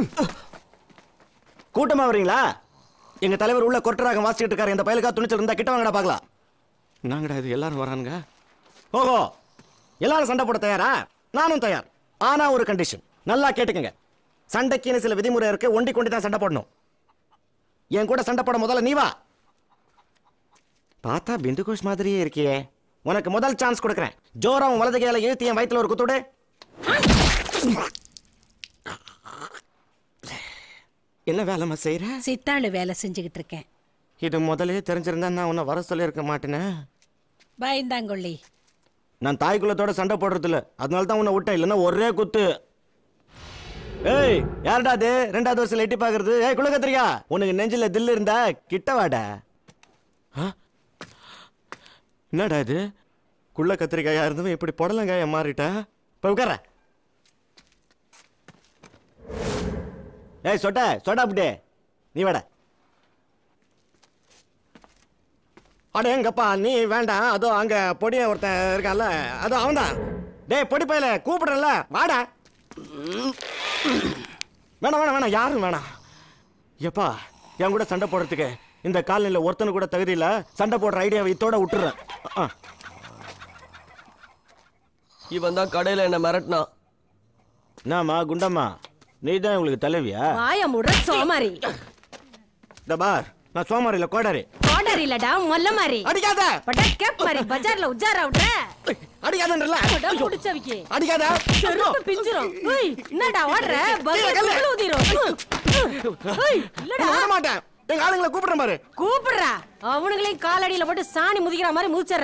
கூட்டமா வரீங்களா எங்க தலைவர் உள்ள கொட்டராக வாசிச்சுட்டு இருக்காரு இந்த பயலுக்கா துணிச்சல் இருந்தா கிட்ட வாங்கடா பார்க்கலாம் நாங்கடா இது எல்லாரும் வரானுங்க ஓஹோ எல்லாரும் சண்டை போட தயாரா நானும் தயார் ஆனா ஒரு கண்டிஷன் நல்லா கேட்டுக்கங்க சண்டைக்குன்னு சில விதிமுறை இருக்கு ஒண்டி கொண்டு தான் சண்டை போடணும் என் கூட சண்டை போட முதல்ல நீ வா பார்த்தா பிந்து கோஷ் மாதிரியே இருக்கியே உனக்கு முதல் சான்ஸ் கொடுக்குறேன் ஜோரம் வலது கையில இழுத்து என் வயித்துல ஒரு குத்துடு என்ன வேலைமா செய்யற சித்தாளு வேலை செஞ்சுக்கிட்டு இருக்கேன் இது முதலே தெரிஞ்சிருந்தா நான் உன்னை வர சொல்லியிருக்க மாட்டேனே பயந்தாங்கொள்ளி நான் தாய் குலத்தோட சண்டை போடுறது இல்ல அதனால தான் உன்னை விட்டேன் இல்லைன்னா ஒரே குத்து ஏய் யாருடா அது ரெண்டாவது வருஷம் எட்டி பாக்குறது ஏய் குள்ள கத்திரிக்கா உனக்கு நெஞ்சில தில்லு இருந்தா கிட்ட வாடா ஆ? என்னடா இது குள்ள கத்திரிக்காயா இருந்தவன் இப்படி புடலங்காயா மாறிட்டா போய் உட்கார ஏய் சொட்ட சொட்டா அப்படியே நீ வாடா அட எங்கப்பா நீ வேண்டாம் அதோ அங்க பொடிய ஒருத்தன் இருக்கான்ல அதோ அவன்தான் டேய் பொடி பையல கூப்பிடுறல வாடா வேணாம் வேணாம் வேணாம் யாரும் வேணாம் எப்பா என் கூட சண்டை போடுறதுக்கு இந்த காலனில ஒருத்தனு கூட தகுதி இல்ல சண்டை போடுற ஐடியாவை இத்தோட விட்டுறேன் ஆ. இவன் தான் கடையில என்ன மிரட்டினான் என்னம்மா குண்டம்மா நீ தான் உங்களுக்கு தலைவியா வாய முடுற சோமாரி இந்த பார் நான் சோமாரியில கோடாரி கோடர் இல்லடா மொல்ல மாதிரி அடிக்காத பட்டா கேப் மாதிரி பஜார்ல உஜாரா விட்ற அடிக்காதன்றல உடம்பு புடிச்சவிக்கு அடிக்காத செருப்பு பிஞ்சிரும் ஏய், என்னடா ஓடுற பல்ல குள்ள ஊதிரும் ஏய், இல்லடா விட மாட்டேன் எங்க ஆளுங்களை கூப்பிடுறேன் பாரு கூப்பிடுறா அவனுங்களையும் காலடியில போட்டு சாணி முதிக்கிற மாதிரி முதிச்சிடுற